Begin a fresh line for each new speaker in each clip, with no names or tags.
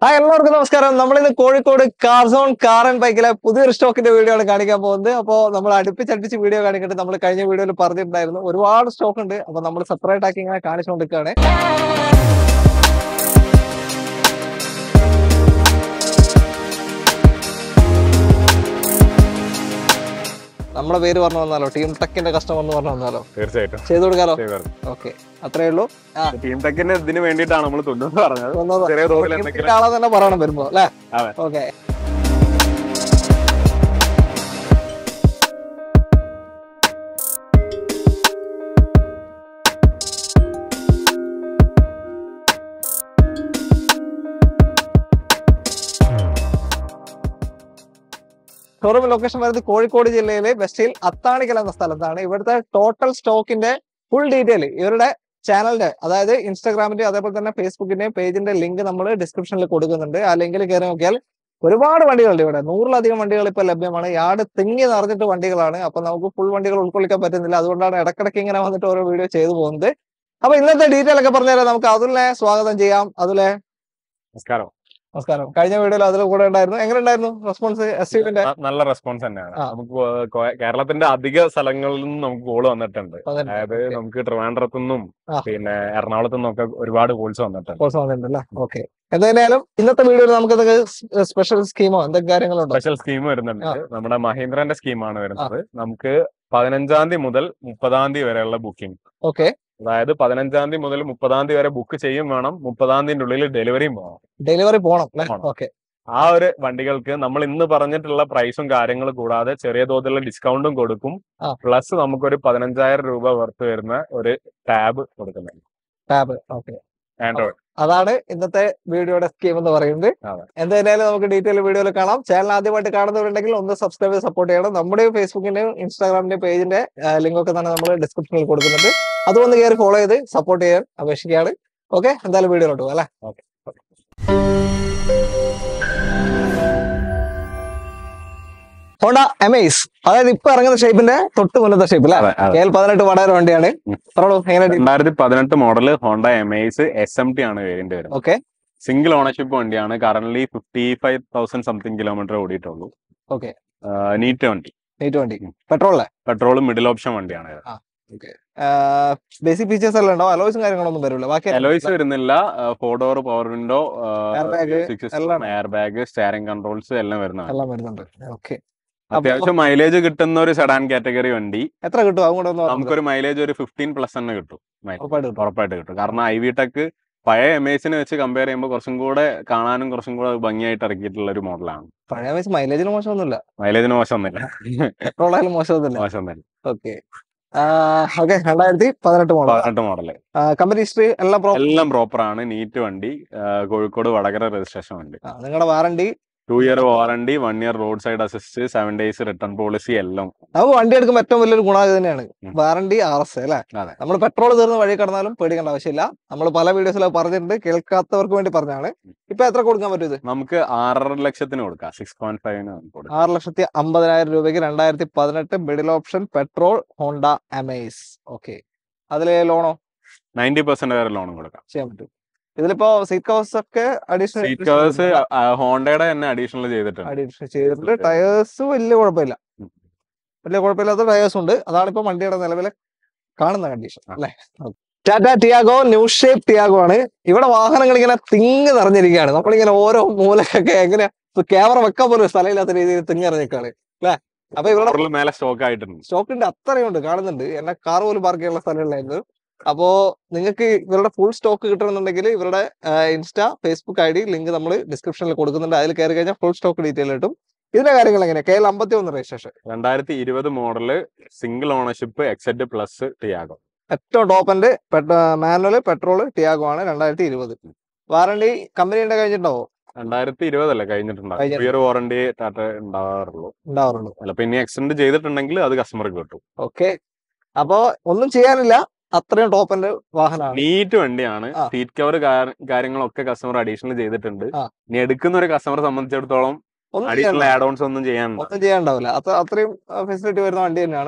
ആ എല്ലാവർക്കും നമസ്കാരം നമ്മളിന്ന് Kozhikode car zone car and ബൈക്കിലെ പുതിയൊരു സ്റ്റോക്കിന്റെ വീഡിയോ ആണ് കാണിക്കാൻ പോകുന്നത് അപ്പോൾ നമ്മൾ അടുപ്പിച്ചടുപ്പിച്ച് വീഡിയോ കാണിക്കട്ടെ നമ്മൾ കഴിഞ്ഞ വീഡിയോയിൽ പറഞ്ഞിട്ടുണ്ടായിരുന്നു ഒരുപാട് സ്റ്റോക്ക് ഉണ്ട് അപ്പൊ നമ്മൾ സെപ്പറേറ്റ് ആക്കി ഇങ്ങനെ കാണിച്ചുകൊണ്ടിരിക്കുകയാണ് നമ്മുടെ പേര് പറഞ്ഞു വന്നാലോ ടീം ടെക്കിന്റെ കസ്റ്റമർ എന്ന് പറഞ്ഞു വന്നാലോ
തീർച്ചയായിട്ടും
ചെയ്തു കൊടുക്കാലോ
ചെയ്തു.
ഓക്കെ അത്രേ ഉള്ളൂ
ടീം ടെക്കിന്റെ ഇതിന് വേണ്ടിയിട്ടാണ് നമ്മൾ തുന്നു പറഞ്ഞത്
ഒന്നത്
ചെറിയ തോതിൽ
ടീം
എന്തെങ്കിലും
ടെക്കിന്റെ ആളെ തന്നെ പറയണം വരുമ്പോ അല്ലേ
അതെ.
ഓക്കെ ഷോറൂം ലൊക്കേഷൻ വരുന്നത് കോഴിക്കോട് ജില്ലയിലെ വെസ്റ്റയിൽ അത്താണിക്കൽ എന്ന സ്ഥലത്താണ് ഇവിടുത്തെ ടോട്ടൽ സ്റ്റോക്കിന്റെ ഫുൾ ഡീറ്റെയിൽ ഇവരുടെ ചാനലിന്റെ അതായത് ഇൻസ്റ്റാഗ്രാമിന്റെ അതേപോലെ തന്നെ ഫേസ്ബുക്കിന്റെയും പേജിന്റെ ലിങ്ക് നമ്മൾ ഡിസ്ക്രിപ്ഷനിൽ കൊടുക്കുന്നുണ്ട് ആ ലിങ്കിൽ കയറി നോക്കിയാൽ ഒരുപാട് വണ്ടികളുണ്ട് ഇവിടെ നൂറിലധികം വണ്ടികൾ ഇപ്പൊ ലഭ്യമാണ് യാർഡ് തിങ്ങി നിറഞ്ഞിട്ട് വണ്ടികളാണ് അപ്പൊ നമുക്ക് ഫുൾ വണ്ടികൾ ഉൾക്കൊള്ളിക്കാൻ പറ്റുന്നില്ല അതുകൊണ്ടാണ് ഇടക്കിടക്ക് ഇങ്ങനെ വന്നിട്ട് ഓരോ വീഡിയോ ചെയ്തു പോകുന്നത് അപ്പൊ ഇന്നത്തെ ഡീറ്റെയിൽ ഒക്കെ പറഞ്ഞുതരാം നമുക്ക് അതുലിനെ സ്വാഗതം ചെയ്യാം അതുലെ
നമസ്കാരം
നമസ്കാരം കഴിഞ്ഞ വീഡിയോയിൽ അതിൽ കൂടെ ഉണ്ടായിരുന്നു എങ്ങനെ ഉണ്ടായിരുന്നു റെസ്പോൺസ് എസ് യുടെ
ന- നല്ല റെസ്പോൺസ് തന്നെയാണ്
ആ.
നമുക്ക് കോ- കോ- കേരളത്തിന്റെ അധിക സ്ഥലങ്ങളിൽ നിന്നും നമുക്ക് കോള് വന്നിട്ടുണ്ട്
അതന്നെ.
അതായത്
Okay.
നമുക്ക് ട്രിവാൻഡ്രത്തു നിന്നും
ആ.
പിന്നെ എറണാകുളത്തു നിന്നും ഒക്കെ ഒരുപാട് കോൾസ് വന്നിട്ടുണ്ട്
കോഴ്സ് വന്നിട്ടുണ്ടല്ലേ ഓക്കെ എന്തായാലും ഇന്നത്തെ വീഡിയോയിൽ നമുക്ക് എന്തൊക്കെ സ്പെഷ്യൽ സ്കീമോ എന്തൊക്കെ കാര്യങ്ങളുണ്ടോ
സ്പെഷ്യൽ സ്കീം വരുന്നുണ്ട്
ആ.
നമ്മുടെ മഹീന്ദ്രന്റെ സ്കീമാണ് വരുന്നത് നമുക്ക് പതിനഞ്ചാം തീയതി മുതൽ മുപ്പതാം തീയതി വരെയുള്ള ബുക്കിംഗ്
ഓക്കെ
അതായത് പതിനഞ്ചാം തീയതി മുതൽ മുപ്പതാം തീയതി വരെ ബുക്ക് ചെയ്യും വേണം മുപ്പതാം തീയതി ഉള്ളിൽ ഡെലിവറിയും പോകണം
ഡെലിവറി പോണം അല്ലേ
പോണം.
ഓക്കെ
ആ ഒരു വണ്ടികൾക്ക് നമ്മൾ ഇന്ന് പറഞ്ഞിട്ടുള്ള പ്രൈസും കാര്യങ്ങളും കൂടാതെ ചെറിയ തോതിലുള്ള ഡിസ്കൗണ്ടും കൊടുക്കും
ആ.
പ്ലസ് നമുക്കൊരു പതിനഞ്ചായിരം രൂപ വർത്ത് വരുന്ന ഒരു ടാബ് കൊടുക്കുന്നുണ്ട്
ടാബ് ഓക്കെ
ആൻഡ്രോയിഡ്
അതാണ് ഇന്നത്തെ വീഡിയോയുടെ സ്കീം എന്ന് പറയുന്നത്
അതെ.
എന്തായാലും നമുക്ക് ഡീറ്റെയിൽ വീഡിയോയിൽ കാണാം ചാനൽ ആദ്യമായിട്ട് കാണുന്നവരുണ്ടെങ്കിൽ ഒന്ന് സബ്സ്ക്രൈബ് ചെയ്ത് സപ്പോർട്ട് ചെയ്യണം നമ്മുടെ ഫേസ്ബുക്കിന്റെയും ഇൻസ്റ്റാഗ്രാമിന്റെയും പേജിന്റെ ലിങ്ക് ഒക്കെ തന്നെ നമ്മൾ ഡിസ്ക്രിപ്ഷനിൽ കൊടുക്കുന്നുണ്ട് അതുകൊണ്ട് കയറി ഫോളോ ചെയ്ത് സപ്പോർട്ട് ചെയ്യാൻ അപേക്ഷിക്കുകയാണ് ഓക്കെ എന്തായാലും വീഡിയോയിലോട്ട് പോകാം അല്ലേ
Okay.
ഹോണ്ട എമേസ് അതായത് ഇപ്പൊ ഇറങ്ങുന്ന ഷേപ്പിന്റെ തൊട്ട് മുന്നത്തെ ഷേപ്പ് അല്ലേ കെ എൽ പതിനെട്ട് വടകര വണ്ടിയാണ്
ഉം.
പറഞ്ഞോളൂ എങ്ങനെ
രണ്ടായിരത്തി പതിനെട്ട് model Honda M ice S M T ആണ് വേരിയന്റ് വരുന്നത്
ഓക്കെ
സിംഗിൾ ഓണർഷിപ്പ് വണ്ടിയാണ് current fifty five thousand something kilometre ഓടിയിട്ടുള്ളൂ
ഓക്കെ
നീറ്റ് വണ്ടി
നീറ്റ് വണ്ടി
ഉം.
പെട്രോളല്ലേ
പെട്രോൾ മിഡിൽ ഓപ്ഷൻ വണ്ടിയാണ്
ബേസിക് ഫീച്ചേഴ്സ് എല്ലാം ഉണ്ടാവും അലോയ്സും കാര്യങ്ങളൊന്നും വരില്ല ബാക്കി
എലോയ്സ് വരുന്നില്ല four door power window
Airbag എല്ലാം.
എയർ ബാഗ് സ്റ്റാരിംഗ് കൺട്രോൾസ് എല്ലാം വരുന്നതാണ്
എല്ലാം വരുന്നുണ്ട് ഓക്കെ
അത്യാവശ്യം മൈലേജ് കിട്ടുന്ന ഒരു സെഡാൻ കാറ്റഗറി വണ്ടി
എത്ര കിട്ടും അതും കൂടെ ഒന്ന് പറഞ്ഞത്.
നമുക്കൊരു മൈലേജ് ഒരു ഫിഫ്റ്റീൻ പ്ലസ് തന്നെ കിട്ടും mileage.
ഉറപ്പായിട്ട് കിട്ടും
ഉറപ്പായിട്ട് കിട്ടും കാരണം ഐ വി ടെക് പഴയ എമേസിനെ വെച്ച് കമ്പയർ ചെയ്യുമ്പോൾ കുറച്ചും കൂടെ കാണാനും കുറച്ചും കൂടെ ഭംഗിയായിട്ട് ഇറക്കിയിട്ടുള്ള ഒരു മോഡലാണ്
പഴയ വയസ്സ് മൈലേജിന് മോശമൊന്നുമില്ല
മൈലേജിന് മോശമൊന്നുമില്ല
പെട്രോൾ ആയാലും മോശമൊന്നുമില്ല
മോശമൊന്നുമില്ല
ഓക്കെ ഓക്കെ രണ്ടായിരത്തി പതിനെട്ട് മോഡൽ
പതിനെട്ട് മോഡല്
കമ്പനി ഹിസ്റ്ററി എല്ലാം പ്രോ
എല്ലാം പ്രോപ്പർ ആണ് നീറ്റ് വണ്ടി ആ, കോഴിക്കോട് വടകര രജിസ്ട്രേഷൻ വണ്ടി
നിങ്ങളുടെ warranty
two year warranty one year roadside assist seven days return policy എല്ലാം
നമുക്ക് വണ്ടി എടുക്കുമ്പോൾ ഏറ്റവും വലിയൊരു ഗുണം ഇത് തന്നെയാണ്
ഉം.
വാറണ്ടി ആർ എസ് അല്ലേ
അതെ.
നമ്മൾ പെട്രോൾ തീർന്ന് വഴി കടന്നാലും പേടിക്കേണ്ട ആവശ്യമില്ല നമ്മൾ പല വീഡിയോസിലും പറഞ്ഞിട്ടുണ്ട് കേൾക്കാത്തവർക്ക് വേണ്ടി പറഞ്ഞാണ് ഇപ്പൊ എത്ര കൊടുക്കാൻ പറ്റും ഇത്
നമുക്ക് ആറര ലക്ഷത്തിന് കൊടുക്കാം സിക്സ് പോയിന്റ് ഫൈവിന് കൊടുക്കാം
ആറ് ലക്ഷത്തി അമ്പതിനായിരം രൂപയ്ക്ക് രണ്ടായിരത്തി പതിനെട്ട് middle option petrol Honda Amaze okay അതിലെ ലോണോ
നയൻറ്റി പെർസെന്റ് വരെ ലോണും കൊടുക്കാം
ചെയ്യാൻ പറ്റും ഇതിലിപ്പോ സീറ്റ് കവേഴ്സ് ഒക്കെ അഡീഷണൽ
സീറ്റ് കവേഴ്സ് ഹോണ്ടയുടെ തന്നെ അഡീഷണൽ ചെയ്തിട്ടുണ്ട്
അഡീഷണൽ ചെയ്തിട്ടുണ്ട് ടയേഴ്സ് വലിയ കുഴപ്പമില്ല
ഉം.
വലിയ കുഴപ്പമില്ലാത്ത ടയേഴ്സ് ഉണ്ട് അതാണ് ഇപ്പൊ വണ്ടിയുടെ നിലവിലെ കാണുന്ന കണ്ടീഷൻ
ആ.
അല്ലെ Tata Tiago new shape Tiago ആണ് ഇവിടെ വാഹനങ്ങൾ ഇങ്ങനെ തിങ്ങി നിറഞ്ഞിരിക്കുകയാണ് നമ്മളിങ്ങനെ ഓരോ മൂലക്കൊക്കെ എങ്ങനെ ക്യാമറ വെക്കാൻ പോലും സ്ഥലമില്ലാത്ത രീതിയിൽ തിങ്ങി നിറഞ്ഞിരിക്കുകയാണ് അല്ലെ അപ്പൊ ഇവരുടെ
കൂടുതൽ മേലെ സ്റ്റോക്ക് ആയിട്ടുണ്ട്
സ്റ്റോക്കിന്റെ അത്രയും ഉണ്ട് കാണുന്നുണ്ട് എന്നെ കാർ പോലും പാർക്ക് ചെയ്യാനുള്ള സ്ഥലമില്ലായിരുന്നു അപ്പോ നിങ്ങൾക്ക് ഇവരുടെ ഫുൾ സ്റ്റോക്ക് കിട്ടണമെന്നുണ്ടെങ്കിൽ ഇവരുടെ insta Facebook I D link നമ്മൾ ഡിസ്ക്രിപ്ഷനിൽ കൊടുക്കുന്നുണ്ട് അതിൽ കയറി കഴിഞ്ഞാൽ ഫുൾ സ്റ്റോക്ക് ഡീറ്റെയിൽ കിട്ടും ഇതിന്റെ കാര്യങ്ങൾ എങ്ങനെ കെ എൽ അമ്പത്തി ഒന്ന് രജിസ്ട്രേഷൻ
രണ്ടായിരത്തി ഇരുപത് model single ownership XT plus Tiago
ഏറ്റവും top end manual petrol Tiago ആണ് രണ്ടായിരത്തി ഇരുപത് വാറണ്ടി കമ്പനിയുടെ കഴിഞ്ഞിട്ടുണ്ടാവോ
രണ്ടായിരത്തി ഇരുപതല്ലേ കഴിഞ്ഞിട്ടുണ്ടാവും
കഴിഞ്ഞിട്ടുണ്ട്.
ഇയർ വാറണ്ടി ടാറ്റ ഉണ്ടാവാറുള്ളൂ
ഉണ്ടാവാറുള്ളൂ
അല്ല പിന്നെ എക്സ്റ്റെൻഡ് ചെയ്തിട്ടുണ്ടെങ്കിൽ അത് കസ്റ്റമർക്ക് കിട്ടും
ഓക്കെ അപ്പോ ഒന്നും ചെയ്യാനില്ല അത്രയും ടോപ്പ് എൻഡ് വാഹനമാണ്
നീറ്റ് വണ്ടിയാണ്
ആ.
സീറ്റ് കവർ കാര്യങ്ങളൊക്കെ കസ്റ്റമർ അഡീഷണൽ ചെയ്തിട്ടുണ്ട്
ആ.
ഇനി എടുക്കുന്ന ഒരു കസ്റ്റമറെ സംബന്ധിച്ചിടത്തോളം
ഒന്നും
അഡീഷണൽ
ചെയ്യാനില്ല
ആഡ് ഓൺസ് ഒന്നും ചെയ്യാൻ
ഒന്നും ചെയ്യാനുണ്ടാവില്ല അത്ര അത്രയും ഫെസിലിറ്റി വരുന്ന വണ്ടി തന്നെയാണ്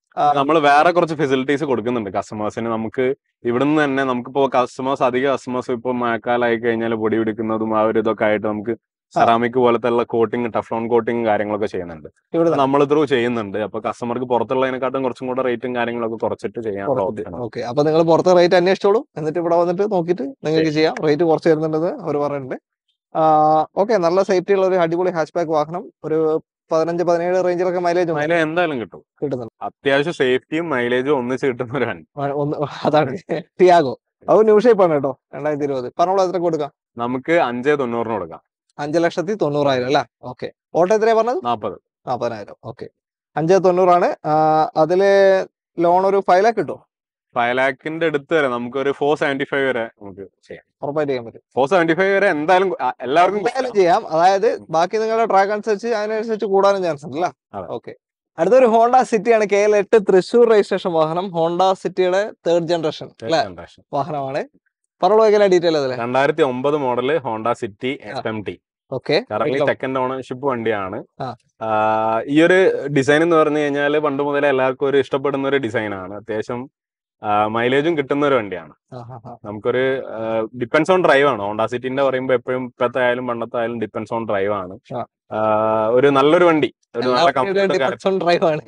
ആ.
നമ്മൾ വേറെ കുറച്ച് ഫെസിലിറ്റീസ് കൊടുക്കുന്നുണ്ട് കസ്റ്റമേഴ്സിന് നമുക്ക് ഇവിടുന്ന് തന്നെ നമുക്കിപ്പോ കസ്റ്റമേഴ്സ് അധിക കസ്റ്റമേഴ്സ് ഇപ്പൊ മഴക്കാലമായി കഴിഞ്ഞാൽ പൊടി പിടിക്കുന്നതും ആ ഒരു ഇതൊക്കെ ആയിട്ട് നമുക്ക് സെറാമിക് പോലത്തെ ഉള്ള കോട്ടിങ് ടഫ്ലോൺ കോട്ടിങ് കാര്യങ്ങളൊക്കെ ചെയ്യുന്നുണ്ട്
ഇവിടെ
നമ്മൾ ത്രൂ ചെയ്യുന്നുണ്ട് അപ്പൊ കസ്റ്റമർക്ക് പുറത്തുള്ളതിനെക്കാട്ടും കുറച്ചും കൂടെ റേറ്റും കാര്യങ്ങളൊക്കെ കുറച്ചിട്ട് ചെയ്യാനുള്ള ഓപ്ഷൻ
ഓക്കെ അപ്പൊ നിങ്ങൾ പുറത്ത് റേറ്റ് അന്വേഷിച്ചോളൂ എന്നിട്ട് ഇവിടെ വന്നിട്ട് നോക്കിയിട്ട് നിങ്ങൾക്ക് ചെയ്യാം റേറ്റ് കുറച്ച് തരുന്നുണ്ടെന്ന് അവർ പറയുന്നുണ്ട് ഓക്കെ നല്ല സേഫ്റ്റി ഉള്ള ഒരു അടിപൊളി ഹാച്ച് ബാക്ക് വാഹനം ഒരു പതിനഞ്ച് പതിനേഴ് റേഞ്ചിലൊക്കെ മൈലേജ്
മൈലേജ് എന്തായാലും കിട്ടും
കിട്ടുന്നുണ്ട്
അത്യാവശ്യം സേഫ്റ്റിയും മൈലേജും ഒന്നിച്ച് കിട്ടുന്ന ഒരു വണ്ടി
ആ, ഒന്ന് അതാണ് ടിയാഗോ അത് ന്യൂ ഷേപ്പ് ആണ് കേട്ടോ രണ്ടായിരത്തി ഇരുപത് പറഞ്ഞോളൂ എത്ര കൊടുക്കാം
നമുക്ക് അഞ്ചേ തൊണ്ണൂറിന് കൊടുക്കാം
അഞ്ച് ലക്ഷത്തി തൊണ്ണൂറായിരം അല്ലേ ഓക്കെ ഓട്ടോ എത്രയാ പറഞ്ഞത്
നാൽപ്പത്
നാൽപ്പതിനായിരം ഓക്കെ അഞ്ച് തൊണ്ണൂറാണ് ആ, അതില് ലോൺ ഒരു ഫൈവ് ലാക്ക് കിട്ടും
ഫൈവ് ലാഖിന്റെ അടുത്ത് വരെ നമുക്ക് ഒരു ഫോർ സെവന്റി ഫൈവ് വരെ നമുക്ക് ചെയ്യാം
ഉറപ്പായിട്ട് ചെയ്യാൻ പറ്റും
ഫോർ സെവന്റി ഫൈവ് വരെ എന്തായാലും ആ, എല്ലാവർക്കും
എന്തായാലും ചെയ്യാം അതായത് ബാക്കി നിങ്ങളുടെ ട്രാക്ക് അനുസരിച്ച് അതിനനുസരിച്ച് കൂടാനും ചാൻസ് ഉണ്ട് അല്ലേ
അതെ.
ഓക്കെ അടുത്തൊരു ഹോണ്ട സിറ്റിയാണ് കെ എൽ എട്ട് തൃശൂർ രജിസ്ട്രേഷൻ വാഹനം ഹോണ്ട സിറ്റിയുടെ തേർഡ് ജനറേഷൻ അല്ലെ
generation.
വാഹനമാണ് പറഞ്ഞോളൂ എങ്ങനെ ഡീറ്റെയിൽ അതിലെ
രണ്ടായിരത്തി ഒമ്പത് model Honda City F M T
okay
current second ownership വണ്ടിയാണ്
ആ.
ആ, ഈ ഒരു ഡിസൈൻ എന്ന് പറഞ്ഞു കഴിഞ്ഞാൽ പണ്ട് മുതലേ എല്ലാവർക്കും ഒരു ഇഷ്ടപ്പെടുന്ന ഒരു ഡിസൈൻ ആണ് അത്യാവശ്യം മൈലേജും കിട്ടുന്ന ഒരു വണ്ടിയാണ് നമുക്കൊരു ഡിപ്പെൻസ് ഓൺ ഡ്രൈവ് ആണ് ഹോണ്ട സിറ്റിന്റെ പറയുമ്പോൾ എപ്പോഴും ഇപ്പോഴത്തെ ആയാലും പണ്ടത്തെ ആയാലും ഡിപ്പെൻസ് ഓൺ ഡ്രൈവ് ആണ്
ആ.
ആ, ഒരു നല്ലൊരു വണ്ടി ഒരു നല്ല കംഫർട്ട്
ഡിപ്പെൻസ് ഓൺ ഡ്രൈവ് ആണ്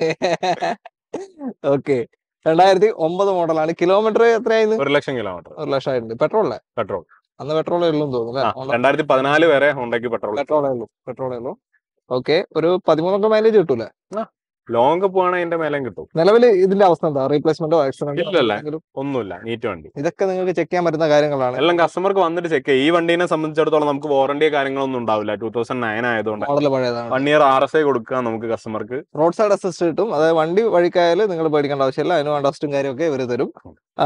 ഓക്കെ രണ്ടായിരത്തി ഒമ്പത് മോഡലാണ് കിലോമീറ്റർ എത്രയായിരുന്നു
ഒരു ലക്ഷം കിലോമീറ്റർ
ഒരു ലക്ഷം ആയിട്ടുണ്ട് പെട്രോളല്ലേ
പെട്രോൾ
അന്ന് പെട്രോളേ ഉള്ളൂ എന്ന് തോന്നുന്നു അല്ലേ
രണ്ടായിരത്തി പതിനാല് വരെ ഹോണ്ടയ്ക്ക് പെട്രോൾ
പെട്രോളേ ഉള്ളൂ പെട്രോളേ ഉള്ളൂ ഓക്കെ ഒരു പതിമൂന്നൊക്കെ മൈലേജ് കിട്ടൂലേ
ലോങ് പോവാണെങ്കിൽ അതിന്റെ മേലെയും കിട്ടും
നിലവിൽ ഇതിന്റെ അവസ്ഥ എന്താ റീപ്ലേസ്മെന്റോ
ഇല്ലല്ല.
ആക്സിഡന്റോ
ഒന്നുമില്ല നീറ്റ് വണ്ടി
ഇതൊക്കെ നിങ്ങൾക്ക് ചെക്ക് ചെയ്യാൻ പറ്റുന്ന കാര്യങ്ങളാണ്
എല്ലാം കസ്റ്റമർക്ക് വന്നിട്ട് ചെക്ക് ചെയ്യും ഈ വണ്ടീനെ സംബന്ധിച്ചിടത്തോളം നമുക്ക് വാറണ്ടി കാര്യങ്ങളൊന്നും ഉണ്ടാവില്ല ടൂ തൗസൻഡ് നയൻ ആയതുകൊണ്ട്
മോഡൽ പഴയതാണ്
one year R S I കൊടുക്കുക നമുക്ക് കസ്റ്റമർക്ക്
റോഡ് സൈഡ് അസിസ്റ്റ് കിട്ടും അതായത് വണ്ടി വഴിക്കായാലും നിങ്ങൾ പേടിക്കേണ്ട ആവശ്യമില്ല അതിന് വേണ്ട അസിസ്റ്റും കാര്യമൊക്കെ ഇവർ തരും ആ,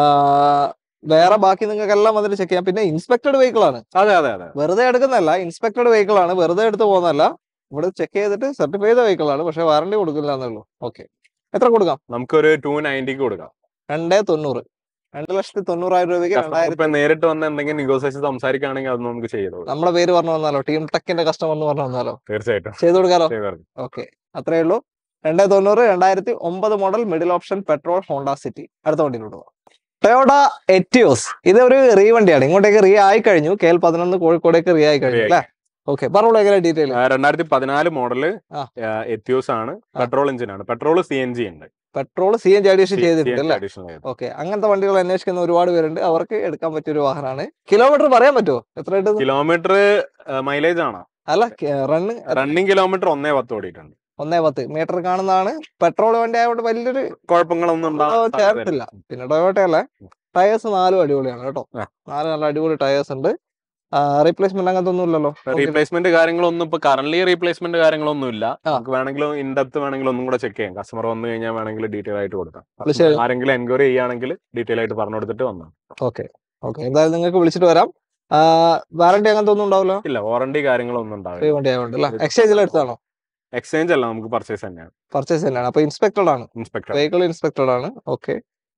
വേറെ ബാക്കി നിങ്ങൾക്ക് എല്ലാം വന്നിട്ട് ചെക്ക് ചെയ്യാം പിന്നെ ഇൻസ്പെക്ടഡ് വെഹിക്കിൾ ആണ്
അതെ അതെ അതെ
വെറുതെ എടുക്കുന്നതല്ല ഇൻസ്പെക്ടഡ് വെഹിക്കിൾ ആണ് വെറുതെ എടുത്ത് പോകുന്നതല്ല ഇവിടെ ചെക്ക് ചെയ്തിട്ട് സർട്ടിഫൈ ചെയ്ത വെഹിക്കിൾ ആണ് പക്ഷെ വാറണ്ടി കൊടുക്കില്ല എന്നേ ഉള്ളൂ ഓക്കെ എത്ര കൊടുക്കാം
നമുക്കൊരു ടു നയൻറ്റിക്ക് കൊടുക്കാം
രണ്ടേ തൊണ്ണൂറ് രണ്ട് ലക്ഷത്തി തൊണ്ണൂറായിരം രൂപയ്ക്ക്
Customer
രണ്ടായിരത്തി
ഇപ്പൊ നേരിട്ട് വന്ന് എന്തെങ്കിലും നെഗോസിയേഷൻ സംസാരിക്കുകയാണെങ്കിൽ അത് നമുക്ക് ചെയ്തോളൂ
നമ്മുടെ പേര് പറഞ്ഞു വന്നാലോ ടീം ടെക്കിന്റെ കസ്റ്റമർ എന്ന് പറഞ്ഞു വന്നാലോ
തീർച്ചയായിട്ടും
ചെയ്തു കൊടുക്കാലോ
ചെയ്തു തരാം.
ഓക്കെ അത്രേ ഉള്ളൂ രണ്ടേ തൊണ്ണൂറ് രണ്ടായിരത്തി ഒമ്പത് model middle option petrol Honda City അടുത്ത വണ്ടിയിലോട്ട് പോകാം ടൊയോട്ട എറ്റിയോസ് ഇത് ഒരു റീ വണ്ടിയാണ് ഇങ്ങോട്ടേക്ക് റീ ആയി കഴിഞ്ഞു കെ എൽ പതിനൊന്ന് കോഴിക്കോടേക്ക് റീ ആയി കഴിഞ്ഞു
Re-ആയി.
അല്ലേ ഓക്കെ പറഞ്ഞോളൂ എങ്ങനെ ഡീറ്റെയിൽ
ആ, രണ്ടായിരത്തി പതിനാല് മോഡല്
ആ.
എത്യൂസ് ആണ് പെട്രോൾ എഞ്ചിൻ ആണ് പെട്രോൾ സി എൻ ജി ഉണ്ട്
petrol C N G addition ചെയ്തിട്ടുണ്ട് അല്ലേ
അഡീഷണൽ ചെയ്തു
ഓക്കെ അങ്ങനത്തെ വണ്ടികൾ അന്വേഷിക്കുന്ന ഒരുപാട് പേരുണ്ട് അവർക്ക് എടുക്കാൻ പറ്റിയ ഒരു വാഹനമാണ് കിലോമീറ്റർ പറയാൻ പറ്റുമോ എത്ര കിട്ടുന്നു
കിലോമീറ്റർ മൈലേജ് ആണോ
അല്ല റണ്ണ്
റണ്ണിങ് കിലോമീറ്റർ ഒന്നേ പത്ത് ഓടിയിട്ടുണ്ട്
ഒന്നേ പത്ത് മീറ്റർ കാണുന്നതാണ് പെട്രോൾ വണ്ടി ആയതുകൊണ്ട് വലിയൊരു
കുഴപ്പങ്ങളൊന്നും ഉണ്ടാവാൻ
ചേർത്തില്ല പിന്നെ ടൊയോട്ടയല്ലേ ടയേഴ്സ് നാലും അടിപൊളിയാണ് കേട്ടോ
ആ.
നാല് നല്ല അടിപൊളി ടയേഴ്സ് ഉണ്ട് റീപ്ലേസ്മെന്റ് അങ്ങനത്തെ ഒന്നും ഇല്ലല്ലോ
റീപ്ലേസ്മെന്റ് കാര്യങ്ങളൊന്നും ഇപ്പൊ കറന്റ് റീപ്ലേസ്മെന്റ് കാര്യങ്ങളൊന്നും ഇല്ല
ആ.
നമുക്ക് വേണമെങ്കിലും ഇൻഡെപ്ത് വേണമെങ്കിൽ ഒന്നും കൂടെ ചെക്ക് ചെയ്യാം കസ്റ്റമർ വന്നു കഴിഞ്ഞാൽ വേണമെങ്കിൽ ഡീറ്റെയിൽ ആയിട്ട് കൊടുക്കാം
വിളിച്ച് കഴിഞ്ഞാ-
ആരെങ്കിലും എൻക്വയറി ചെയ്യുകയാണെങ്കിൽ ഡീറ്റെയിൽ ആയിട്ട് പറഞ്ഞു കൊടുത്തിട്ട് വന്നു
ഓക്കെ ഓക്കെ എന്തായാലും നിങ്ങൾക്ക് വിളിച്ചിട്ട് വരാം വാറണ്ടി അങ്ങനത്തെ ഒന്നും ഉണ്ടാവില്ല
ഇല്ല വാറണ്ടി കാര്യങ്ങളൊന്നും
ഫ്രീ
ഉണ്ടാവില്ല
വണ്ടി ആയതുകൊണ്ട് അല്ലേ എക്സ്ചേഞ്ചിൽ എടുത്താണോ
എക്സ്ചേഞ്ച് അല്ല നമുക്ക് പർച്ചേസ് തന്നെയാണ്
പർച്ചേസ് തന്നെയാണ് അപ്പൊ ഇൻസ്പെക്ടഡ് ആണ്
inspector
vehicle inspected okay okay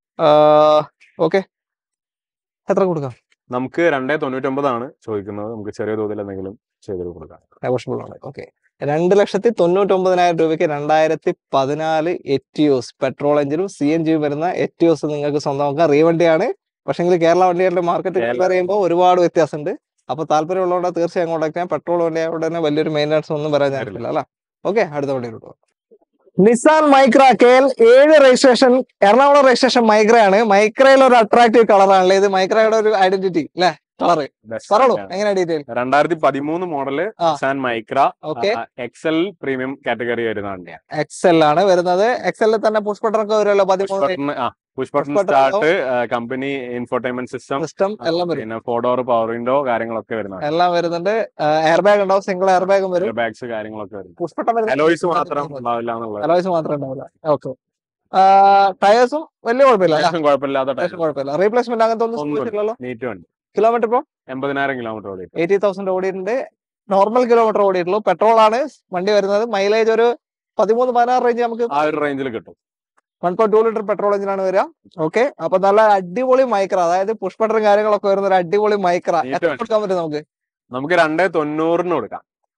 ഓക്കെ എത്ര കൊടുക്കാം
നമുക്ക് രണ്ടേ തൊണ്ണൂറ്റൊമ്പതാണ് ചോദിക്കുന്നത് നമുക്ക് ചെറിയ തോതിൽ എന്തെങ്കിലും ചെയ്ത് കൊടുക്കാം
നെഗോഷ്യബിൾ ആണ് ഓക്കെ രണ്ട് ലക്ഷത്തി തൊണ്ണൂറ്റൊമ്പതിനായിരം രൂപയ്ക്ക് രണ്ടായിരത്തി പതിനാല് എറ്റിയോസ് പെട്രോൾ എഞ്ചിനും സി എൻ ജിയും വരുന്ന എറ്റിയോസ് നിങ്ങൾക്ക് സ്വന്തമാക്കാം റീ വണ്ടിയാണ് പക്ഷെങ്കിൽ കേരള വണ്ടികളുടെ മാർക്കറ്റ്
കേരള-
കമ്പയർ ചെയ്യുമ്പോൾ ഒരുപാട് വ്യത്യാസമുണ്ട് അപ്പൊ താല്പര്യമുള്ളതുകൊണ്ട് തീർച്ചയായും കോൺടാക്ട് ചെയ്യാം പെട്രോൾ വണ്ടി ആയതുകൊണ്ട് തന്നെ വലിയൊരു മെയിൻ്റനൻസ് ഒന്നും വരാൻ ചാൻസ് ഇല്ല അല്ല ഓക്കെ അടുത്ത വണ്ടിയിലോട്ട് പോകാം നിസാൻ മൈക്ര കെ എൽ ഏഴ് രജിസ്ട്രേഷൻ എറണാകുളം രജിസ്ട്രേഷൻ മൈക്രയാണ് മൈക്രയിൽ ഒരു അട്രാക്റ്റീവ് കളറാണല്ലേ ഇത് മൈക്രയുടെ ഒരു ഐഡന്റിറ്റി അല്ലേ കളർ പറഞ്ഞോളൂ എങ്ങനെ ഡീറ്റെയിൽ
രണ്ടായിരത്തി പതിമൂന്ന് മോഡല്
ആ.
സാൻ Micra
okay
XL premium category വരുന്ന വണ്ടിയാണ്
എക്സൽ ആണ് വരുന്നത് എക്സലിൽ തന്നെ പുഷ് ബട്ടണൊക്കെ വരുമല്ലോ പതിമൂന്ന്
പുഷ്പട്ടൺ ആ push button
Push button
start company infotainment system
system എല്ലാം വരും
പിന്നെ ഫോർ ഡോർ പവർ വിൻഡോ കാര്യങ്ങളൊക്കെ വരുന്ന
എല്ലാം വരുന്നുണ്ട് എയർ ബാഗ് ഉണ്ടാവും സിംഗിൾ എയർ ബാഗും വരും
ബാഗ്സ് കാര്യങ്ങളൊക്കെ വരും
പുഷ് ബട്ടൺ
അലോയ്സ് മാത്രം ഉണ്ടാവില്ല എന്നുള്ളത്
അലോയ്സ് മാത്രമേ ഉണ്ടാവില്ല ഓക്കെ ടയേഴ്സും വലിയ കുഴപ്പമില്ല അല്ലേ?
അത്യാവശ്യം കുഴപ്പമില്ലാത്ത
അത്യാവശ്യം കുഴപ്പമില്ല റീപ്ലേസ്മെന്റ് അങ്ങനത്തെ ഒന്നും
ഒന്നുമില്ല.
സംഭവിച്ചില്ലല്ലോ
നീറ്റ് വണ്ടി
കിലോമീറ്റർ ഇപ്പോൾ
എൺപതിനായിരം കിലോമീറ്റർ ഓടി
എയ്റ്റി തൗസൻഡ് ഓടിയിട്ടുണ്ട് നോർമൽ കിലോമീറ്റർ ഓടിയിട്ടുള്ളൂ പെട്രോൾ ആണ് വണ്ടി വരുന്നത് മൈലേജ് ഒരു പതിമൂന്ന് പതിനാറ് റേഞ്ച് നമുക്ക്
ആ ഒരു റേഞ്ചിൽ കിട്ടും
one point two litre petrol എഞ്ചിനാണ് വരിക ഓക്കെ അപ്പൊ നല്ല അടിപൊളി മൈക്ര അതായത് പുഷ് ബട്ടറും കാര്യങ്ങളൊക്കെ വരുന്ന ഒരു അടിപൊളി മൈക്ര
Neat
എത്ര
വണ്ടി.
കൊടുക്കാൻ പറ്റും നമുക്ക്
നമുക്ക് രണ്ടേ തൊണ്ണൂറിന് കൊടുക്കാം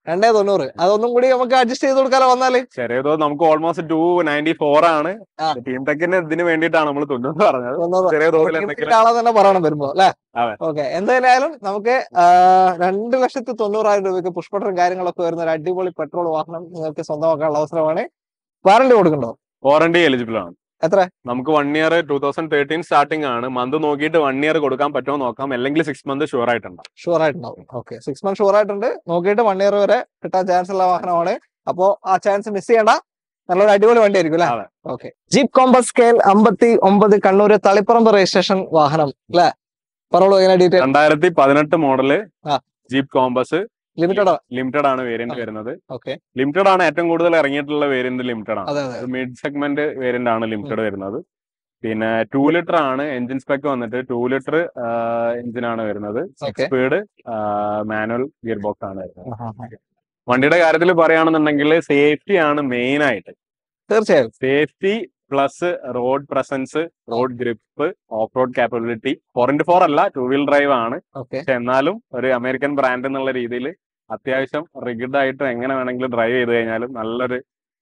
രണ്ടേ തൊണ്ണൂറ് അതൊന്നും കൂടി നമുക്ക് അഡ്ജസ്റ്റ് ചെയ്ത് കൊടുക്കാലോ വന്നാല്
ചെറിയതോ നമുക്ക് ഓൾമോസ്റ്റ് ടു നയൻറ്റി ഫോർ ആണ്
ആ.
ടീം ടെക്കിന് ഇതിന് വേണ്ടിയിട്ടാണ് നമ്മൾ തൊണ്ണൂറ് പറഞ്ഞത്
തൊണ്ണൂറ്
ചെറിയ തോതിൽ എന്തെങ്കിലും
ആളെ തന്നെ പറയണം വരുമ്പോ അല്ലെ
അതെ.
ഓക്കെ എന്തായാലും നമുക്ക് ആ, രണ്ട് ലക്ഷത്തി തൊണ്ണൂറായിരം രൂപയ്ക്ക് പുഷ്പട്ടറും കാര്യങ്ങളൊക്കെ വരുന്ന ഒരു അടിപൊളി പെട്രോൾ വാഹനം നിങ്ങൾക്ക് സ്വന്തമാക്കാനുള്ള അവസരമാണ് വാറണ്ടി കൊടുക്കണ്ടോ
വാറണ്ടി എലിജിബിൾ ആണ്
എത്ര?
നമുക്ക് one year two thousand thirteen starting ആണ് മന്ത് നോക്കിയിട്ട് വൺ ഇയർ കൊടുക്കാൻ പറ്റുമോ നോക്കാം അല്ലെങ്കിൽ സിക്സ് മന്ത് ഷുവർ ആയിട്ടുണ്ട്
ഷുവർ ആയിട്ടുണ്ടാവും ഓക്കെ സിക്സ് മന്ത് ഷുവർ ആയിട്ടുണ്ട് നോക്കിയിട്ട് വൺ ഇയർ വരെ കിട്ടാൻ ചാൻസ് ഉള്ള വാഹനമാണ് അപ്പോ ആ ചാൻസ് മിസ് ചെയ്യണ്ട നല്ലൊരു അടിപൊളി വണ്ടി ആയിരിക്കും അല്ലെ
അതെ.
ഓക്കെ ജീപ്പ് കോമ്പസ് സ്കെയിൽ അമ്പത്തി ഒമ്പത് കണ്ണൂര് തളിപ്പറമ്പ് രജിസ്ട്രേഷൻ വാഹനം അല്ലെ പറഞ്ഞോളൂ എങ്ങനെ ഡീറ്റെയിൽ
രണ്ടായിരത്തി പതിനെട്ട് മോഡല്
ആ.
ജീപ്പ് കോമ്പസ്
ലിമിറ്റഡ്
ലിമിറ്റഡ് ആണ് വേരിയന്റ്
ആ.
വരുന്നത്
ഓക്കെ
ലിമിറ്റഡ് ആണ് ഏറ്റവും കൂടുതൽ ഇറങ്ങിയിട്ടുള്ള വേരിയന്റ് ലിമിറ്റഡ് ആണ്
അതെ അതെ
മിഡ് സെഗ്മെന്റ് വേരിയന്റ് ആണ് ലിമിറ്റഡ് വരുന്നത് പിന്നെ ടൂ ലിറ്റർ ആണ് എഞ്ചിൻ സ്പെക്ക് വന്നിട്ട് ടൂ ലിറ്റർ എഞ്ചിൻ ആണ് വരുന്നത്
Okay.
Speed manual gear box ആണ് വരുന്നത് വണ്ടിയുടെ കാര്യത്തിൽ പറയുകയാണെന്നുണ്ടെങ്കിൽ സേഫ്റ്റി ആണ് മെയിൻ ആയിട്ട്
തീർച്ചയായും
safety plus road presence road grip off road capability four into four അല്ല ടൂ വീൽ ഡ്രൈവ് ആണ്
ഓക്കെ
പക്ഷെ എന്നാലും ഒരു അമേരിക്കൻ ബ്രാൻഡ് എന്നുള്ള രീതിയിൽ അത്യാവശ്യം റിഗിഡ് ആയിട്ട് എങ്ങനെ വേണമെങ്കിലും ഡ്രൈവ് ചെയ്ത് കഴിഞ്ഞാലും നല്ലൊരു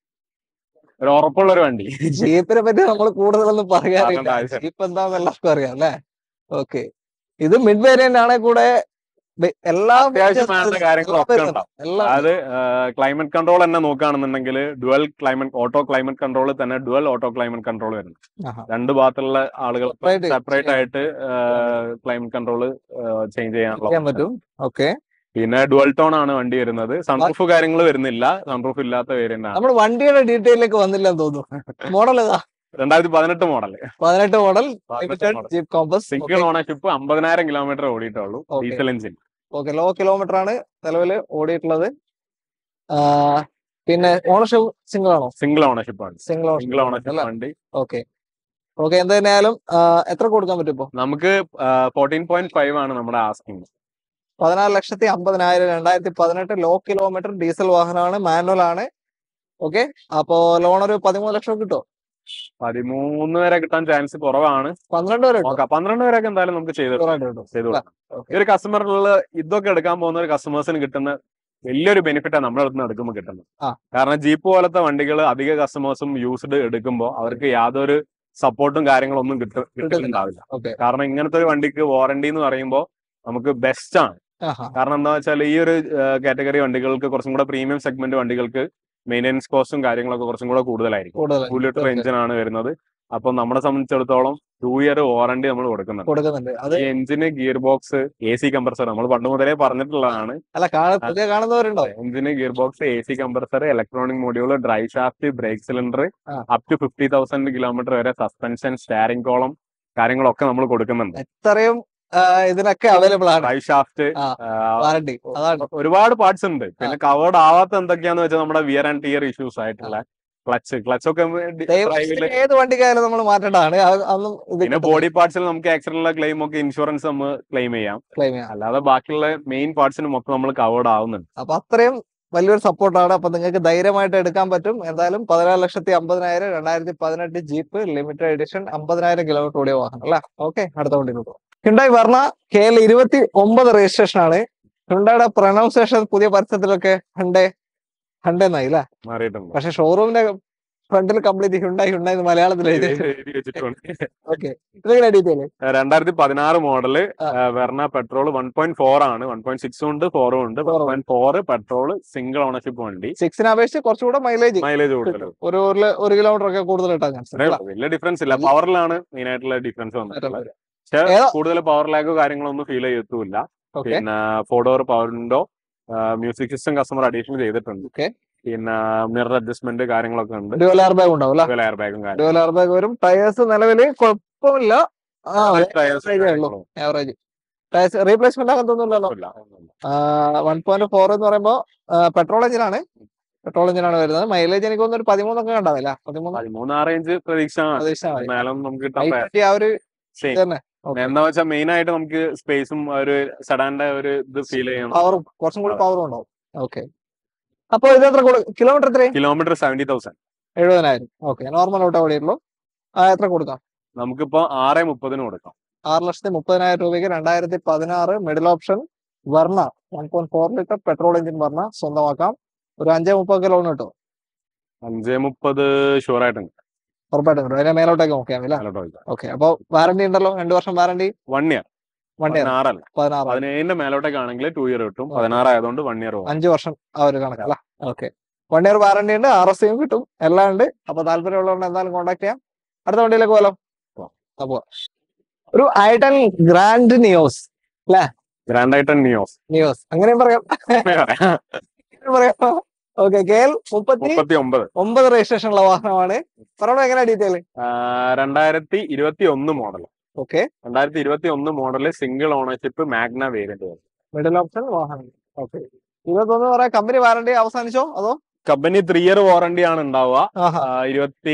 ഒരു ഉറപ്പുള്ള ഒരു വണ്ടി
ജീപ്പിനെ പറ്റി നമ്മൾ കൂടുതലൊന്നും
പറയേണ്ട
പറയാറില്ല
ആവശ്യം.
ജീപ്പ് എന്താന്ന് എല്ലാവർക്കും അറിയാം അല്ലെ ഓക്കെ ഇത് മിഡ് വേരിയന്റ് ആണെങ്കിൽ കൂടെ ബെ- എല്ലാ
അത്യാവശ്യം
features
വേണ്ട
എല്ലാം
കാര്യങ്ങളൊക്കെ
വരുന്നുണ്ട്.
ഉണ്ടാവും.
എല്ലാം
അത് ക്ലൈമറ്റ് കൺട്രോൾ തന്നെ നോക്കുകയാണെന്നുണ്ടെങ്കിൽ dual climate auto climate control തന്നെ ഡുവൽ ഓട്ടോ ക്ലൈമറ്റ് കൺട്രോൾ വരുന്നു
ആഹാ.
രണ്ട് ഭാഗത്തുള്ള ആളുകൾ
Separate
സെപ്പറേറ്റ് ആയിട്ട് ക്ലൈമറ്റ് കൺട്രോൾ ചേഞ്ച്
ചെയ്യാൻ
ചെയ്യാനുള്ള
പറ്റും ഓക്കെ
പിന്നെ ഡുവൽ ടോൺ ആണ് വണ്ടി വരുന്നത് സൺറൂഫ് കാര്യങ്ങൾ വരുന്നില്ല സൺറൂഫ് ഇല്ലാത്ത വേരിയന്റ് ആണ്
നമ്മൾ വണ്ടിയുടെ ഡീറ്റെയിലേക്ക് വന്നില്ലെന്ന് തോന്നുന്നു മോഡൽ ഏതാ
രണ്ടായിരത്തി പതിനെട്ട് മോഡൽ
പതിനെട്ട് മോഡൽ
പതിനെട്ട് model.
Jeep Compass
single ownership അമ്പതിനായിരം കിലോമീറ്റർ ഓടിയിട്ടുള്ളൂ
Okay.
Diesel engine
okay low kilometre ആണ് നിലവിൽ ഓടിയിട്ടുള്ളത് ആ, പിന്നെ ഓണർഷിപ്പ് സിംഗിൾ ആണോ
സിംഗിൾ ഓണർഷിപ്പ് ആണ്
സിംഗിൾ
സിംഗിൾ
ഓണർഷിപ്പ്
ഓണർഷിപ്പ് വണ്ടി
ഓക്കെ ഓക്കെ എന്തായാലും ആ, എത്ര കൊടുക്കാൻ പറ്റും ഇപ്പൊ
നമുക്ക് ഫോർട്ടീൻ പോയിന്റ് ഫൈവ് ആണ് നമ്മുടെ ആസ്കിങ്
പതിനാറ് ലക്ഷത്തി അമ്പതിനായിരം രണ്ടായിരത്തി പതിനെട്ട് ലോ കിലോമീറ്റർ ഡീസൽ വാഹനമാണ് മാനുവൽ ആണ് ഓക്കെ അപ്പോ ലോൺ ഒരു പതിമൂന്ന് ലക്ഷം കിട്ടുമോ
പതിമൂന്ന് വരെ കിട്ടാൻ ചാൻസ് കുറവാണ്
പന്ത്രണ്ട് വരെ കിട്ടും
നോക്കാം പന്ത്രണ്ട് വരെയൊക്കെ എന്തായാലും നമുക്ക് ചെയ്ത്
ഉറപ്പായിട്ടും കിട്ടും.
ചെയ്തു കൊടുക്കാം.
Okay.
ഈ ഒരു കസ്റ്റമറിലുള്ള ഇതൊക്കെ എടുക്കാൻ പോകുന്ന ഒരു കസ്റ്റമേഴ്സിന് കിട്ടുന്ന വലിയൊരു ബെനിഫിറ്റാണ് നമ്മുടെ അടുത്ത് നിന്ന് എടുക്കുമ്പോൾ കിട്ടുന്നത്
ആ.
കാരണം ജീപ്പ് പോലത്തെ വണ്ടികൾ അധിക കസ്റ്റമേഴ്സും യൂസ്ഡ് എടുക്കുമ്പോൾ അവർക്ക് യാതൊരു സപ്പോർട്ടും കാര്യങ്ങളൊന്നും കിട്ട കിട്ടുന്നുണ്ടാവില്ല
ഓക്കെ
കാരണം ഇങ്ങനത്തെ ഒരു വണ്ടിക്ക് വാറണ്ടി എന്ന് പറയുമ്പോൾ നമുക്ക് ബെസ്റ്റ് ആണ്
ആഹാ
കാരണം എന്താ വെച്ചാൽ ഈ ഒരു കാറ്റഗറി വണ്ടികൾക്ക് കുറച്ചും കൂടെ പ്രീമിയം സെഗ്മെന്റ് വണ്ടികൾക്ക് മെയിൻ്റെനൻസ് കോസ്റ്റും കാര്യങ്ങളൊക്കെ കുറച്ചും കൂടെ കൂടുതലായിരിക്കും
കൂടുതൽ
ടു ലിറ്റർ എഞ്ചിൻ ആണ് വരുന്നത് അപ്പൊ നമ്മളെ സംബന്ധിച്ചിടത്തോളം ടു ഇയർ വാറണ്ടി നമ്മൾ കൊടുക്കുന്നുണ്ട്
കൊടുക്കുന്നുണ്ട് അത്
ഈ engine gear box A C compressor നമ്മൾ പണ്ട് മുതലേ പറഞ്ഞിട്ടുള്ളതാണ്
അല്ല കാണ പുതിയ കാണുന്നവരുണ്ടോ
engine gear box A C compressor electronic module drive shaft brake cylinder
ആ.
Up to fifty thousand kilometre വരെ സസ്പെൻഷൻ സ്റ്റാരിംഗ് കോളം കാര്യങ്ങളൊക്കെ നമ്മൾ കൊടുക്കുന്നുണ്ട്
എത്രയും ആ, ഇതിനൊക്കെ അവൈലബിൾ ആണ്
ഡ്രൈവ് ഷാഫ്റ്റ്
ആ. വാറണ്ടി അതാണ്
ഒരുപാട് പാർട്സ് ഉണ്ട് പിന്നെ കവേർഡ് ആവാത്ത എന്തൊക്കെയാന്ന് വെച്ചാൽ നമ്മുടെ വിയർ ആൻഡ് ടിയർ ഇഷ്യൂസ് ആയിട്ടുള്ള ക്ലച്ച് ക്ലച്ച് ഒക്കെ
ദൈവം
ഡ്രൈവില്
ഏത് വണ്ടിക്കായാലും നമ്മൾ മാറ്റേണ്ടതാണ് അത് അതൊന്നും ഇത്
പിന്നെ ബോഡി പാർട്സിൽ നമുക്ക് ആക്സിഡന്റുള്ള ക്ലെയിം ഒക്കെ ഇൻഷുറൻസ് നമ്മൾ ക്ലെയിം ചെയ്യാം
ക്ലെയിം ചെയ്യാം
അല്ലാതെ ബാക്കിയുള്ള മെയിൻ പാർട്സിന് മൊത്തം നമ്മൾ കവേർഡ് ആവുന്നുണ്ട്
അപ്പൊ അത്രയും വലിയൊരു സപ്പോർട്ടാണ് അപ്പൊ നിങ്ങൾക്ക് ധൈര്യമായിട്ട് എടുക്കാൻ പറ്റും എന്തായാലും പതിനാറ് ലക്ഷത്തി അമ്പതിനായിരം രണ്ടായിരത്തി പതിനെട്ട് ജീപ്പ് ലിമിറ്റഡ് എഡിഷൻ അമ്പതിനായിരം കിലോമീറ്റർ ഓടിയ വാഹനം അല്ല ഓക്കെ അടുത്ത വണ്ടി നോക്കാം ഹിണ്ടായി വർണ്ണ കെ എൽ ഇരുപത്തി ഒമ്പത് രജിസ്ട്രേഷൻ ആണ് ഹിണ്ടയുടെ പ്രൊനൗൺസിയേഷൻ പുതിയ പരസ്യത്തിലൊക്കെ ഹണ്ടേ ഹണ്ടേ എന്നായി അല്ലേ
മാറിയിട്ടുണ്ട്
പക്ഷെ ഷോറൂമിന്റെ ഫ്രണ്ടിൽ കംപ്ലീറ്റ് ഹുണ്ടായി ഹുണ്ടായി എന്ന് മലയാളത്തിൽ എഴുതി
എഴുതി വെച്ചിട്ടുണ്ട്
ഓക്കെ ഇതെങ്ങനെ ഡീറ്റെയിൽ
രണ്ടായിരത്തി പതിനാറ് മോഡല്
ആ.
Verna petrol one point four ആണ് വൺ പോയിന്റ് സിക്സ് ഉണ്ട് ഫോറും ഉണ്ട് വൺ
Four ഉണ്ട്.
Point four petrol single ownership വണ്ടി
സിക്സിനെ അപേക്ഷിച്ച് കുറച്ചുകൂടെ മൈലേജ്
മൈലേജ് കൂടുതൽ
ഒരു ഒരു- ഒരു കിലോമീറ്റർ ഒക്കെ കൂടുതൽ കിട്ടാൻ ചാൻസ്
വലിയ ഡിഫറൻസ് ഇല്ല പവറിലാണ് മെയിൻ ആയിട്ടുള്ള ഡിഫറൻസ് വന്നിട്ടുള്ളത് പക്ഷെ
ഏതാ?
കൂടുതൽ പവർ ലാഗോ കാര്യങ്ങളൊന്നും ഫീൽ ചെയ്യത്തുമില്ല
ഓക്കെ
പിന്നെ four door power window music system customer additional ചെയ്തിട്ടുണ്ട്
Okay.
പിന്നെ മിറർ അഡ്ജസ്റ്റ്മെന്റ് കാര്യങ്ങളൊക്കെ ഉണ്ട്
ഡ്യുവൽ എയർ ബാഗ് ഉണ്ടാവും അല്ലേ
എയർ ബാഗും
ഡ്യുവൽ എയർ ബാഗ് വരും ടയേഴ്സ് നിലവിൽ കുഴപ്പമില്ല ആ
കാര്യങ്ങളും
ആവറേജ് ടയേഴ്സ് റീപ്ലേസ്മെന്റ് അങ്ങനത്തൊന്നുമില്ലല്ലോ വൺ പോയിന്റ് ഫോർ എന്ന് പറയുമ്പോ പെട്രോൾ എഞ്ചിനാണ് പെട്രോൾ എഞ്ചിനാണ് വരുന്നത് മൈലേജ് എനിക്ക് തോന്നുന്നു ഒരു പതിമൂന്നൊക്കെ ഉണ്ടാവില്ല പതിമൂന്ന്
പതിമൂന്നാം റേഞ്ച് പ്രതീക്ഷ
പ്രതീക്ഷ മതി.
എന്നാലും നമുക്ക് കിട്ടാൻ
ഐ ട്വന്റി ആ ഒരു
Same.
ഇത് തന്നെ Okay.
എന്താ വെച്ചാൽ മെയിൻ ആയിട്ട് നമുക്ക് സ്പേസും ഒരു സഡാന്റെ ഒരു ഇത് ഫീൽ ചെയ്യണം
പവറും കുറച്ചും കൂടി
അതെ.
പവറും ഉണ്ടാവും ഓക്കെ അപ്പൊ ഇത് എത്ര കിലോമീറ്റർ എത്രയും
കിലോമീറ്റർ സെവന്റി തൗസൻഡ്
എഴുപതിനായിരം ഓക്കെ നോർമൽ ഓട്ടോ ഓടിയുള്ളൂ ആ എത്ര കൊടുക്കാം
നമുക്കിപ്പോ ആറ് മുപ്പതിന് കൊടുക്കാം
ആറ് ലക്ഷത്തി മുപ്പതിനായിരം രൂപയ്ക്ക് രണ്ടായിരത്തി പതിനാറ് middle option Verna one point four litre petrol engine Verna സ്വന്തമാക്കാം ഒരു അഞ്ചേ മുപ്പതൊക്കെ ലോൺ കിട്ടും
അഞ്ചേ മുപ്പത് ഷുവർ ആയിട്ടുണ്ട്
ഉറപ്പായിട്ടും കിട്ടും അതിന്റെ മേലോട്ടേക്ക് നോക്കിയാൽ അല്ലേ ഓക്കെ അപ്പൊ വാറണ്ടി ഉണ്ടല്ലോ രണ്ടു വർഷം warranty
one year
one year
പതിനാറല്ല
പതിനാറ്
പതിനേഴിന്റെ മേലോട്ടേക്കാണെങ്കിൽ ടു ഇയർ കിട്ടും പതിനാറ് ആയതുകൊണ്ട് വൺ ഇയർ
അഞ്ച് വർഷം ആ ഒരു കണക്കല്ല ഓക്കെ വൺ ഇയർ വാറണ്ടി ഉണ്ട് ആർ എസ് കിട്ടും എല്ലാം ഉണ്ട് അപ്പൊ താല്പര്യമുള്ളവരുടെ എന്തായാലും കോൺടാക്ട് ചെയ്യാം അടുത്ത വണ്ടിയിലേക്ക് പോലോ അപ്പോ ഒരു ഐട്ടൺ ഗ്രാൻഡ് നിയോസ്
ഗ്രാൻഡ് ആയിട്ട് നിയോസ്
നിയോസ് അങ്ങനെയും പറയാം അങ്ങനെയും പറയാം ഓക്കെ കെ എൽ മുപ്പത്തി
മുപ്പത്തി ഒമ്പത്
ഒമ്പത് രജിസ്ട്രേഷൻ ഉള്ള വാഹനമാണ് പറഞ്ഞോ എങ്ങനെ ഡീറ്റെയിൽ
രണ്ടായിരത്തി ഇരുപത്തി ഒന്ന് മോഡൽ
ഓക്കെ
രണ്ടായിരത്തി ഇരുപത്തി ഒന്ന് model single ownership Magna variant
middle option വാഹനം ഓക്കെ ഇരുപത്തൊന്ന് പറയാം കമ്പനി വാറണ്ടി അവസാനിച്ചോ അതോ
കമ്പനി ത്രീ ഇയർ വാറണ്ടി ആണ് ഉണ്ടാവുക
ആഹാ
ആ, ഇരുപത്തി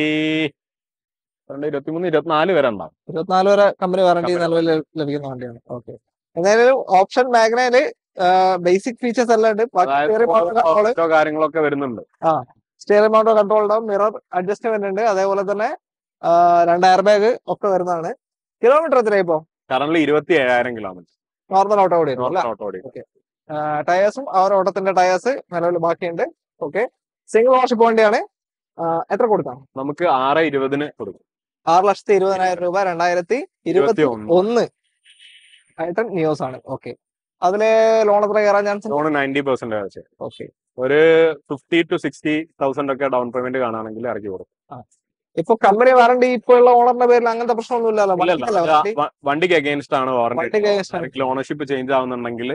രണ്ട് ഇരുപത്തി മൂന്ന് ഇരുപത്തിനാല് വരെ ഉണ്ടാവും
ഇരുപത്തിനാല് വരെ കമ്പനി വാറണ്ടി
Company
നിലവിൽ ലഭിക്കുന്ന വണ്ടിയാണ് ഓക്കെ എന്തായാലും ഓപ്ഷൻ മാഗ്നയില് ബേസിക് ഫീച്ചേഴ്സ് എല്ലാം ഉണ്ട്
അതായത്
കൺട്രോൾ
ഓട്ടോ കാര്യങ്ങളൊക്കെ വരുന്നുണ്ട്
സ്റ്റിയറിംഗ് മൗണ്ടോ കൺട്രോൾ ഉണ്ടാവും മിറർ അഡ്ജസ്റ്റ്മെന്റ് ഉണ്ട് അതേപോലെ തന്നെ ആ, രണ്ട് എയർ ബാഗ് ഒക്കെ വരുന്നതാണ് കിലോമീറ്റർ എത്രയായി ഇപ്പോ
കറന്റ് ഇരുപത്തി ഏഴായിരം കിലോമീറ്റർ
നോർമൽ ഓട്ടോ കൂടി അല്ലേ
ഓട്ടോ ഓടി
ടയേഴ്സും ആ ഒരു ഓട്ടത്തിന്റെ ടയേഴ്സ് നിലവിൽ ബാക്കിയുണ്ട് ഓക്കെ സിംഗിൾ ഓണർഷിപ്പ് വണ്ടിയാണ് ആ, എത്ര കൊടുക്കാം
നമുക്ക് ആറ് ഇരുപതിന് കൊടുക്കും
ആറ് ലക്ഷത്തി ഇരുപതിനായിരം രൂപ രണ്ടായിരത്തി ഇരുപത്തി
ഇരുപത്തി ഒന്ന്
ഒന്ന് ഐട്ടൺ നിയോസ് ആണ് ഓക്കെ അതില് ലോൺ എത്ര കയറാൻ chance
loan ninety percent
okay
ഒരു ഫിഫ്റ്റി ടു സിക്സ്റ്റി തൗസൻഡ് ഒക്കെ ഡൗൺ പേയ്മെന്റ് കാണുകയാണെങ്കിൽ ഇറക്കി കൊടുക്കും
ഇപ്പൊ കമ്പനി വാറണ്ടി ഇപ്പൊ ഉള്ള ഓണറിന്റെ പേരിൽ അങ്ങനത്തെ പ്രശ്നമൊന്നും ഇല്ലല്ലോ
ഇല്ല,
വണ്ടിക്കല്ലേ
ഇല്ല.
വാറണ്ടി?
വ- വണ്ടിക്ക് അഗേൻസ്റ്റ് ആണ്
വണ്ടിക്ക് against ആണ്.
വാറണ്ടി ഓണർഷിപ്പ് ചേഞ്ച് ആവുന്നുണ്ടെങ്കിൽ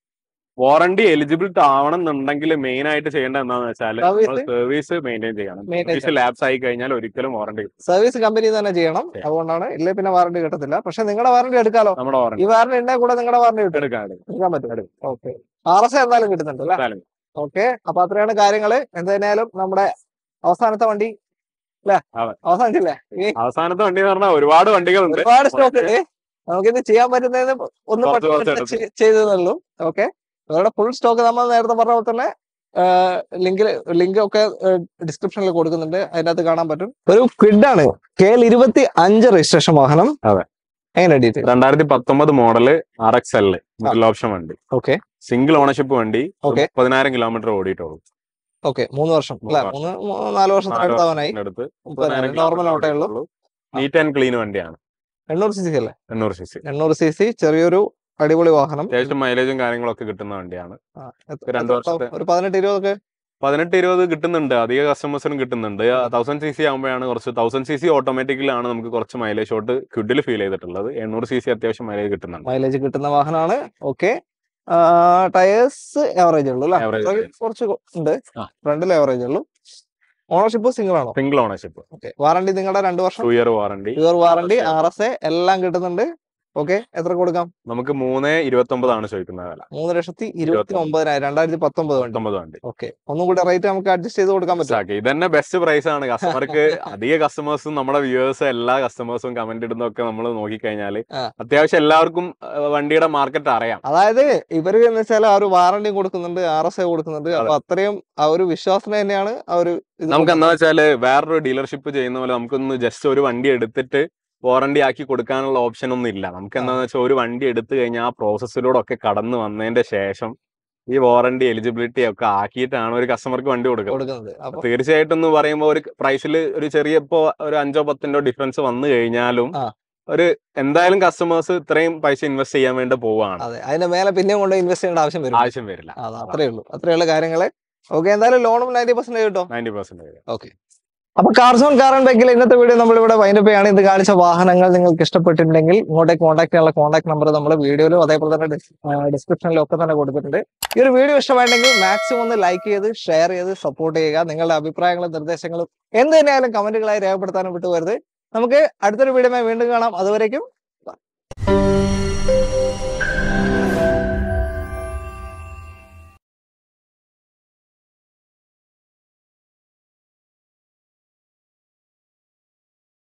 വാറണ്ടി എലിജിബിൾ ആവണം എന്നുണ്ടെങ്കിൽ മെയിൻ ആയിട്ട് ചെയ്യേണ്ടത് എന്താണെന്ന് വെച്ചാൽ
Service?
സർവീസ് മെയിൻറ്റെയിൻ ചെയ്യണം
Maintain
സർവീസ് ലാബ്സ് ആയി കഴിഞ്ഞാൽ ഒരിക്കലും വാറണ്ടി
സർവീസ് കമ്പനി തന്നെ ചെയ്യണം
ചെയ്യാം.
അതുകൊണ്ടാണ് ഇല്ലേ പിന്നെ വാറണ്ടി കിട്ടത്തില്ല പക്ഷെ നിങ്ങളുടെ വാറണ്ടി എടുക്കാലോ
നമ്മുടെ
ഈ
വാറണ്ടി
വാറണ്ടി ഉണ്ടെങ്കിൽ കൂടെ നിങ്ങളുടെ വാറണ്ടി കിട്ടും
എടുക്കാൻ എടുക്കാം.
എടുക്കാൻ പറ്റും ഓക്കെ ആർ എസ് എന്തായാലും കിട്ടുന്നുണ്ട് അല്ലേ
എന്തായാലും
ഓക്കെ അപ്പൊ അത്രയാണ് കാര്യങ്ങള് എന്തായാലും നമ്മുടെ അവസാനത്തെ വണ്ടി അല്ലേ
അതെ.
അവസാനിച്ചില്ലേ ഈ
അവസാനത്തെ വണ്ടി എന്ന് പറഞ്ഞാൽ ഒരുപാട് വണ്ടികളുണ്ട്
ഒരുപാട് സ്റ്റോക്ക് ഉണ്ട് നമുക്കിത് ചെയ്യാൻ പറ്റുന്നതിന് ഒന്ന്
കുറച്ച് കുറച്ച്
പെട്ടെന്ന് ചെ- ചെയ്തതേ ഓക്കെ അവരുടെ ഫുൾ സ്റ്റോക്ക് നമ്മൾ നേരത്തെ പറഞ്ഞ പോലെ തന്നെ ലിങ്കിൽ ലിങ്ക് ഒക്കെ ഡിസ്ക്രിപ്ഷനിൽ കൊടുക്കുന്നുണ്ട് അതിനകത്ത് കാണാൻ പറ്റും ഒരു ക്വിഡ് ആണ് കെ എൽ ഇരുപത്തി അഞ്ച് രജിസ്ട്രേഷൻ വാഹനം
അതെ.
എങ്ങനെ ഡീറ്റെയിൽ
രണ്ടായിരത്തി പത്തൊമ്പത് model R X L middle option വണ്ടി
ഓക്കെ
സിംഗിൾ ഓണർഷിപ്പ് വണ്ടി
Okay.
പതിനായിരം കിലോമീറ്റർ ഓടിയിട്ടുള്ളൂ
ഓക്കെ മൂന്ന് വർഷം അല്ലെ
മൂന്ന്
മൂന്ന് മൂന്ന് നാല് വർഷത്തിന്
നാല്
അടുത്താവാനായി
അടുത്ത്
നോർമൽ ഓട്ടേ ഉള്ളൂ
നീറ്റ് ആൻഡ് ക്ലീൻ വണ്ടിയാണ്
എണ്ണൂറ് സി സി അല്ലേ
എണ്ണൂറ് സി സി
എണ്ണൂറ് സി സി ചെറിയൊരു അടിപൊളി വാഹനം
അത്യാവശ്യം മൈലേജും കാര്യങ്ങളൊക്കെ കിട്ടുന്ന വണ്ടിയാണ്
ആ, എത്ര-
രണ്ട്
എത്ര
വർഷത്തെ-
ഒരു പതിനെട്ട് ഇരുപതൊക്കെ
പതിനെട്ട് ഇരുപത് കിട്ടുന്നുണ്ട് അധിക കസ്റ്റമേഴ്സിനും കിട്ടുന്നുണ്ട് തൗസൻഡ് സി സി ആകുമ്പോഴാണ് കുറച്ച് തൗസൻഡ് സി സി ഓട്ടോമാറ്റിക്കലാണ് നമുക്ക് കുറച്ച് മൈലേജ് ഷോട്ട് ക്വിഡിൽ ഫീൽ ചെയ്തിട്ടുള്ളത് എണ്ണൂറ് സി സി അത്യാവശ്യം മൈലേജ് കിട്ടുന്നുണ്ട്
മൈലേജ് കിട്ടുന്ന വാഹനമാണ് ഓക്കെ ടയേഴ്സ് ആവറേജ് ഉള്ളൂ അല്ലേ
Average.
പുറകിൽ കുറച്ച് ഉണ്ട്
ആ.
ഫ്രണ്ടിൽ ആവറേജ് ഉള്ളൂ ഓണർഷിപ്പ് സിംഗിൾ ആണോ
സിംഗിൾ ഓണർഷിപ്പ്
ഓക്കെ വാറണ്ടി നിങ്ങളുടെ രണ്ട് വർഷം
two year warranty
pure warranty R S A എല്ലാം കിട്ടുന്നുണ്ട് ഓക്കെ എത്ര കൊടുക്കാം
നമുക്ക് മൂന്ന് ഇരുപത്തി ഒമ്പതാണ് ചോദിക്കുന്ന വില
മൂന്ന് ലക്ഷത്തി ഇരുപത്തി ഒമ്പതിനായിരം രണ്ടായിരത്തി പത്തൊമ്പത് വണ്ടി
പത്തൊമ്പത് വണ്ടി
ഓക്കെ ഒന്നും കൂടി റേറ്റ് നമുക്ക് അഡ്ജസ്റ്റ് ചെയ്ത് കൊടുക്കാൻ പറ്റും
മനസ്സിലാക്കി ഇതന്നെ ബെസ്റ്റ് പ്രൈസ് ആണ് കസ്റ്റമർക്ക് അധിക കസ്റ്റമേഴ്സും നമ്മുടെ വ്യൂവേഴ്സ് എല്ലാ കസ്റ്റമേഴ്സും കമന്റ് ഇടുന്നൊക്കെ നമ്മൾ നോക്കിക്കഴിഞ്ഞാല്
ആ.
അത്യാവശ്യം എല്ലാവർക്കും ആ, വണ്ടിയുടെ മാർക്കറ്റ് അറിയാം
അതായത് ഇവര് എന്ന് വെച്ചാൽ ആ ഒരു വാറണ്ടി കൊടുക്കുന്നുണ്ട് ആർ എസ് എ കൊടുക്കുന്നുണ്ട് അപ്പൊ അത്രയും ആ ഒരു വിശ്വാസന തന്നെയാണ് ആ ഒരു ഇത്
നമുക്ക് എന്താ വെച്ചാല് വേറൊരു ഡീലർഷിപ്പ് ചെയ്യുന്ന പോലെ നമുക്കൊന്ന് ജസ്റ്റ് ഒരു വണ്ടി എടുത്തിട്ട് വാറണ്ടി ആക്കി കൊടുക്കാനുള്ള ഓപ്ഷൻ ഒന്നും ഇല്ല നമുക്ക് എന്താന്ന് വെച്ചാൽ ഒരു വണ്ടി എടുത്തു കഴിഞ്ഞാൽ ആ പ്രോസസ്സിലൂടെ ഒക്കെ കടന്നു വന്നതിന്റെ ശേഷം ഈ വാറണ്ടി എലിജിബിലിറ്റി ഒക്കെ ആക്കിയിട്ടാണ് ഒരു കസ്റ്റമർക്ക് വണ്ടി കൊടുക്കുന്നത്
കൊടുക്കുന്നത് അപ്പൊ
തീർച്ചയായിട്ടും എന്ന് പറയുമ്പോൾ ഒരു പ്രൈസിൽ ഒരു ചെറിയ ഇപ്പോ ഒരു അഞ്ചോ പത്തിൻ്റോ ഡിഫറൻസ് വന്നു കഴിഞ്ഞാലും
ആ.
ഒരു എന്തായാലും കസ്റ്റമേഴ്സ് ഇത്രയും പൈസ ഇൻവെസ്റ്റ് ചെയ്യാൻ വേണ്ടി പോവാണ്
അതെ അതിന്റെ മേലെ പിന്നെയും കൊണ്ട് ഇൻവെസ്റ്റ് ചെയ്യേണ്ട ആവശ്യം വരും
ആവശ്യം വരില്ല
അത് അത്രേ ഉള്ളൂ അത്രയുള്ള കാര്യങ്ങള് ഓക്കെ എന്തായാലും ലോണും നയൻറ്റി പെർസെന്റ് കിട്ടും
നയൻറ്റി പെർസെന്റ്
ഓക്കെ അപ്പൊ കാർസോൺ കാറൻ ബൈക്കിൽ ഇന്നത്തെ വീഡിയോ നമ്മൾ ഇവിടെ വൈൻഡപ്പ് ചെയ്യാണ് ഇത് കാണിച്ച വാഹനങ്ങൾ നിങ്ങൾക്ക് ഇഷ്ടപ്പെട്ടിട്ടുണ്ടെങ്കിൽ ഇങ്ങോട്ടേക്ക് കോൺടാക്ട് ചെയ്യാനുള്ള കോൺടാക്ട് നമ്പർ നമ്മൾ വീഡിയോയിലും അതേപോലെ തന്നെ ഡിസ്ക്രിപ്ഷനിലും ഒക്കെ തന്നെ കൊടുത്തിട്ടുണ്ട് ഈ ഒരു വീഡിയോ ഇഷ്ടമായിട്ടുണ്ടെങ്കിൽ മാക്സിമം ഒന്ന് ലൈക്ക് ചെയ്ത് ഷെയർ ചെയ്ത് സപ്പോർട്ട് ചെയ്യുക നിങ്ങളുടെ അഭിപ്രായങ്ങളും നിർദ്ദേശങ്ങളും എന്ത് തന്നെയായാലും കമന്റുകളായി രേഖപ്പെടുത്താനും വിട്ടുപോരുത് നമുക്ക് അടുത്തൊരു വീഡിയോ വീണ്ടും കാണാം അതുവരേക്കും